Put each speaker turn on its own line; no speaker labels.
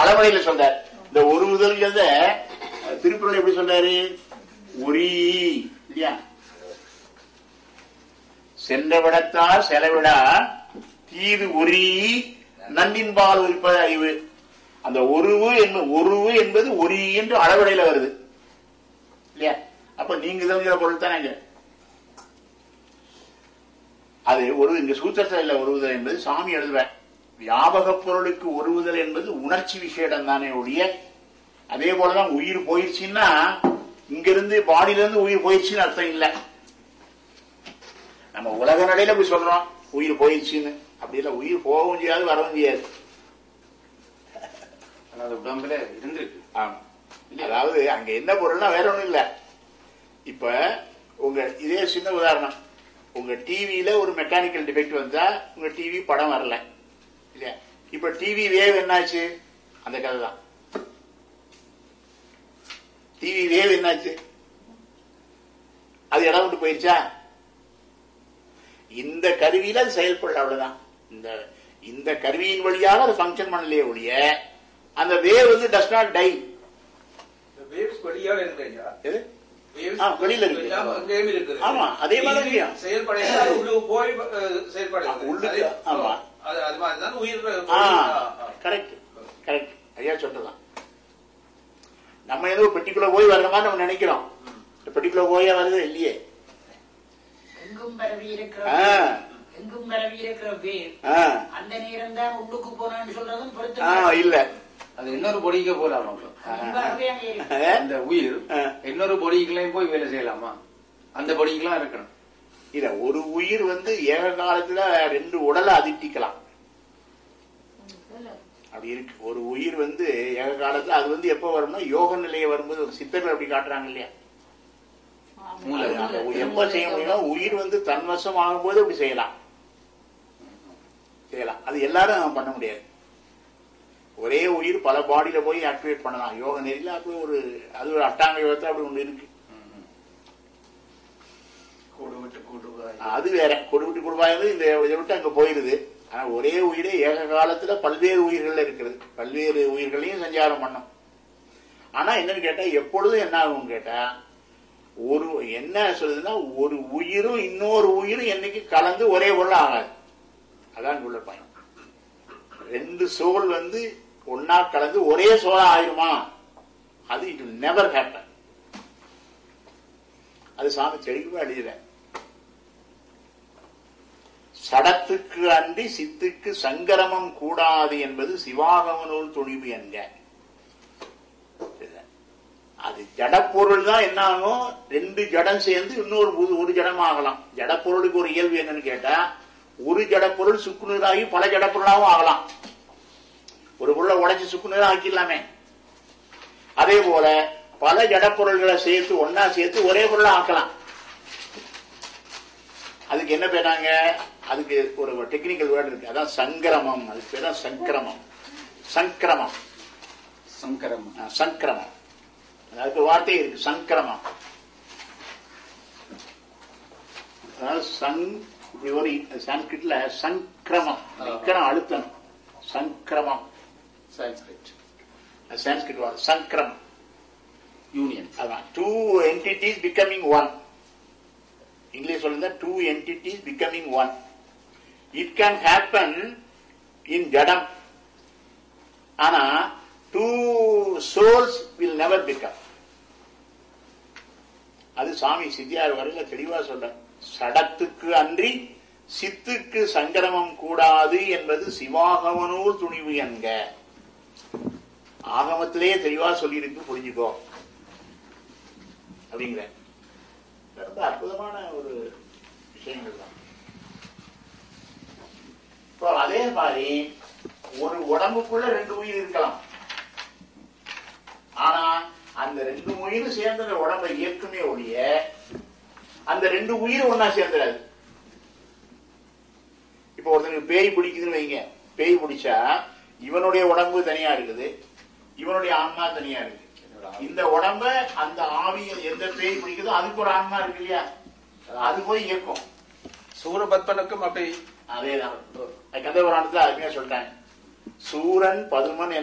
அளவடையில சொல்றார் இந்த ஒரு முதல்கிறத திருக்குறள் எப்படி சொல்றாரு உரி இல்லையா சென்றவிடத்தார் செலவிடா தீது உரி நன்னின்பால் உரிப்பது அறிவு அந்த ஒருவு என்பது ஒருவு என்பது ஒரி என்று அளவடையில வருது இல்லையா அப்ப நீங்க தெரிஞ்ச பொருள் தானே இங்க. அது ஒரு இங்க சூத்திரத்தில் இல்ல ஒருவுதல் என்பது சாமி எழுதுவேன் வியாபக பொருளுக்கு ஒருவுதல் என்பது உணர்ச்சி விஷயம் தானே ஒழிய அதே போலதான் உயிர் போயிடுச்சுன்னா இங்க இருந்து பாடியில இருந்து உயிர் போயிடுச்சுன்னு அர்த்தம் இல்ல நம்ம உலக நடையில போய் சொல்றோம் உயிர் போயிடுச்சுன்னு அப்படி இல்ல உயிர் போகவும் செய்யாது வரவும் செய்யாது
ஆனா அது உடம்புல இருந்திருக்கு
ஆமா. அதாவது அங்க என்ன பொருள்னா வேற ஒண்ணும் இல்ல இப்ப உங்க இதே சின்ன உதாரணம் உங்க டிவியில ஒரு மெக்கானிக்கல் டிஃபெக்ட் வந்தா உங்க டிவி படம் வரல இல்லையா இப்ப டிவி வேவ் என்னாச்சு அந்த கதை தான் டிவி வேவ் என்னாச்சு அது இடம் விட்டு போயிருச்சா இந்த கருவியில அது செயல்படல அவ்வளவுதான் இந்த இந்த கருவியின் வழியாக அது ஃபங்க்ஷன் பண்ணலையே ஒழிய அந்த வேவ் வந்து டஸ் நாட் டை
வேவ்ஸ் வெளியாக இருக்கு ஐயா
எது
waves
ஆ, வெளியில இருக்கு.
எல்லாம் அங்கேயும் இருக்குது
ஆமா, அதே மாதிரி இல்லையா?
செயல்படையாது அது உள்ளுக்கு போய் அஹ், செயல்படுகிறது
உள்ளுக்கு,
அதே-
ஆமா.
அது அது மாதிரி தான் உயிர்
ஆ
ஆ, ஆ.
கரெக்ட் கரெக்ட் ஐயா சொல்றதான் நம்ம ஏதோ பெட்டிக்குள்ள போய் வர்ற மாதிரி நம்ம நினைக்கிறோம் இந்த பெட்டிக்குள்ள போயா வருது இல்லையே
எங்கும் பரவி இருக்கிற
ஆ.
வேர், எங்கும் பரவி இருக்கிற வேர்
ஆ,
அந்த நேரம் தான் உள்ளுக்கு போனான்னு சொல்றதும்
ஆ,
பொருத்தம்
இல்ல
அது இன்னொரு பொடிக்கு போலாமா அப்ப?
பரவி அங்கே இருக்கு
ஆ,
அந்த உயிர்
ஆ.
இன்னொரு பொடிக்குள்ளேயும் போய் வேலை செய்யலாமா அந்த பொடிக்கெல்லாம் இருக்கணும்
இல்ல ஒரு உயிர் வந்து ஏக காலத்துல ரெண்டு உடலை அதிட்டிக்கலாம் அப்படி இருக்கு ஒரு உயிர் வந்து ஏக காலத்துல அது வந்து எப்ப வரும்னா யோக நிலையை வரும்போது ஒரு சித்தர்கள் அப்படி காட்டுறாங்க இல்லையா
மூளை.
அது அந்த எப்ப செய்ய முடியும்னா உயிர் வந்து தன்வசம் ஆகும்போது அப்படி செய்யலாம் செய்யலாம் அது எல்லாரும் பண்ண முடியாது ஒரே உயிர் பல பாடியில போய் ஆக்டிவேட் பண்ணலாம் யோக நெறியில அப்படி ஒரு அது ஒரு அட்டாங்க யோகத்துல அப்படி ஒண்ணு இருக்கு
கூடு விட்டு கூடுவாய்
அது வேற கொடு விட்டு கொடுப்பாங்க இந்த இதை விட்டு அங்க போயிருது ஆனா ஒரே உயிரே ஏக காலத்துல பல்வேறு உயிர்கள் இருக்கிறது பல்வேறு உயிர்களையும் சஞ்சாரம் பண்ணும் ஆனா என்னன்னு கேட்டா எப்பொழுதும் என்ன ஆகும் கேட்டா ஒரு என்ன சொல்லுதுன்னா ஒரு உயிரும் இன்னொரு உயிரும் என்னைக்கு கலந்து ஒரே பொருள் ஆகாது அதான் உள்ள பயணம் ரெண்டு சோல் வந்து ஒன்னா கலந்து ஒரே சோலா ஆயிருமா அது இட் நெவர் ஹேப்பன் அது சாமி தெளிவா எழுதுற சடத்துக்கு அன்றி சித்துக்கு சங்கரமம் கூடாது என்பது சிவாகமனூல் துணிவு என்க அது ஜடப்பொருள் தான் என்ன ஆகும் ரெண்டு ஜடம் சேர்ந்து இன்னொரு புது ஒரு ஜடம் ஆகலாம் ஜடப்பொருளுக்கு ஒரு இயல்பு என்னன்னு கேட்டா ஒரு ஜடப்பொருள் சுக்குநீராகி பல ஜடப்பொருளாகவும் ஆகலாம் ஒரு பொருளை உடைச்சு சுக்குநீரா ஆக்கிடலாமே அதே போல பல ஜடப்பொருள்களை சேர்த்து ஒன்னா சேர்த்து ஒரே பொருளா ஆக்கலாம் அதுக்கு என்ன பேராங்க அதுக்கு ஒரு டெக்னிக்கல் வேர்டு இருக்கு அதான் சங்கிரமம் அதுக்கு பேர் தான் சங்கிரமம் சங்கிரமம்
சங்கரம்
ஆ, சங்கிரமம் அதுக்கு ஒரு வார்த்தை இருக்கு சங்கிரமம் அதாவது சங் இது ஒரு சான்ஸ்கிரிட்ல சங்கிரமம் விக்கரம் அழுத்தணும் சங்கிரமம்
சான்ஸ்கிரிட்
சான்ஸ்கிரிட் வார்த்தை சங்கிரமம்
யூனியன்
அதான் two entities becoming one English சொல்லுங்க two entities becoming one it can happen in ஜடம் ஆனா two souls will never become அது சாமி சித்தியார் வரையில தெளிவா சொல்ற சடத்துக்கு அன்றி சித்துக்கு சங்கரமம் கூடாது என்பது சிவாகமனூர் துணிவு என்க ஆகமத்திலேயே தெளிவா சொல்லியிருக்கு புரிஞ்சுக்கோ அப்படிங்கிற ரொம்ப அற்புதமான ஒரு விஷயங்கள் தான் இப்போ அதே மாதிரி ஒரு உடம்புக்குள்ள ரெண்டு உயிர் இருக்கலாம் ஆனா அந்த ரெண்டு உயிரும் சேர்ந்த அந்த உடம்பை இயக்குமே ஒழிய அந்த ரெண்டு உயிரும் ஒன்னா சேர்ந்துடாது இப்போ ஒருத்தனுக்கு பேய் பிடிக்குதுன்னு வைங்க பேய் பிடிச்சா இவனுடைய உடம்பு தனியா இருக்குது இவனுடைய ஆன்மா தனியா இருக்கு இந்த உடம்ப அந்த ஆவி எந்த பேய் பிடிக்குதோ அதுக்கு ஒரு ஆன்மா இருக்கு இல்லையா அது போய் இயக்கும்
சூரபத்மனுக்கும் அப்படி
அதேதான் கந்தபுராணத்துல அருமையா சொல்லிட்டாங்க சூரன் பதுமன்